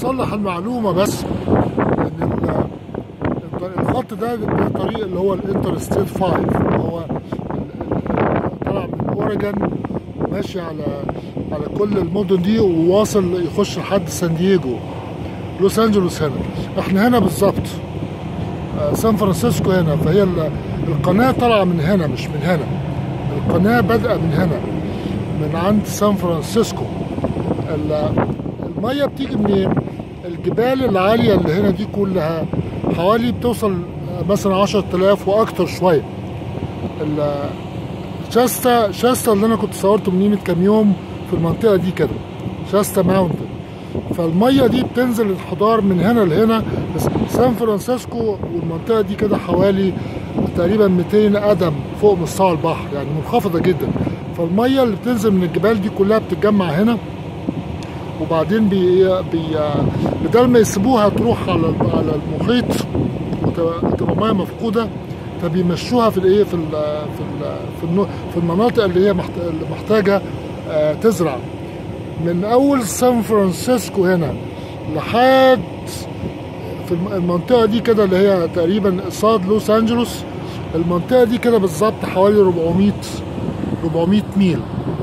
اصلح المعلومه بس ان ال- الط- الخط ده ده طريق اللي هو الانتر ستيت 5 اللي هو ال- ال- طالع من اوريجون ماشي على على كل المدن دي وواصل يخش لحد سان دييجو لوس انجلوس هنا احنا هنا بالظبط آه، سان فرانسيسكو هنا فهي ال- القناه طالعه من هنا مش من هنا القناه بادئه من هنا من عند سان فرانسيسكو ال- الميه بتيجي منين الجبال العاليه اللي هنا دي كلها حوالي بتوصل مثلا 10000 واكتر شويه ال- شاستا شاستا اللي انا كنت صورته من قيمه كام يوم في المنطقه دي كده شاستا ماونتن فالميه دي بتنزل الحضار من هنا لهنا بس سان فرانسيسكو والمنطقه دي كده حوالي تقريبا 200 قدم فوق مستوى البحر يعني منخفضه جدا فالميه اللي بتنزل من الجبال دي كلها بتتجمع هنا وبعدين بي بي بدل ما يسيبوها تروح على على المحيط وتبقى تبقى ميه مفقوده فبيمشوها في الايه في ال في ال في, النو- في المناطق اللي هي محت- اللي محتاجه آه، تزرع من اول سان فرانسيسكو هنا لحد في الم- المنطقه دي كده اللي هي تقريبا قصاد لوس انجلوس المنطقه دي كده بالظبط حوالي 400 400 ميل